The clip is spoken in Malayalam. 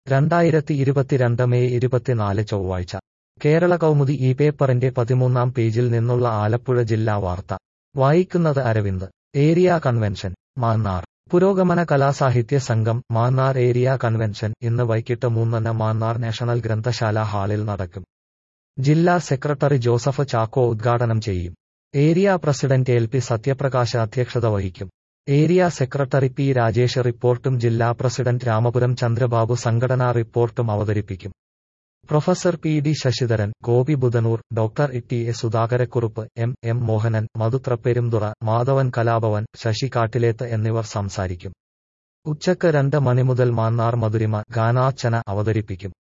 രണ്ടായിരത്തി ഇരുപത്തിരണ്ട് മെയ് ഇരുപത്തിനാല് ചൊവ്വാഴ്ച കേരള കൗമുദി ഈ പേപ്പറിന്റെ പതിമൂന്നാം പേജിൽ നിന്നുള്ള ആലപ്പുഴ ജില്ലാ വാർത്ത വായിക്കുന്നത് അരവിന്ദ് ഏരിയ കൺവെൻഷൻ മാന്നാർ പുരോഗമന കലാസാഹിത്യ സംഘം മാന്നാർ ഏരിയ കൺവെൻഷൻ ഇന്ന് വൈകിട്ട് മൂന്നിന് മാന്നാർ നാഷണൽ ഗ്രന്ഥശാല ഹാളിൽ നടക്കും ജില്ലാ സെക്രട്ടറി ജോസഫ് ചാക്കോ ഉദ്ഘാടനം ചെയ്യും area president L P Sathyaprakash അധ്യക്ഷത വഹിക്കും ഏരിയ സെക്രട്ടറി പി രാജേഷ് റിപ്പോർട്ടും ജില്ലാ പ്രസിഡന്റ് രാമപുരം ചന്ദ്രബാബു സംഘടനാ റിപ്പോർട്ടും അവതരിപ്പിക്കും professor P D Sasidharan Gopi Budhanoor doctor T A Sudhakarakurup M M Mohanan മധുത്രപ്പെരുംതുറ മാധവൻ കലാഭവൻ ശശി കാട്ടിലേത്ത് എന്നിവർ സംസാരിക്കും ഉച്ചക്ക് രണ്ട് മണി മുതൽ മാന്നാർ മധുരിമ ഗാനാർച്ചന അവതരിപ്പിക്കും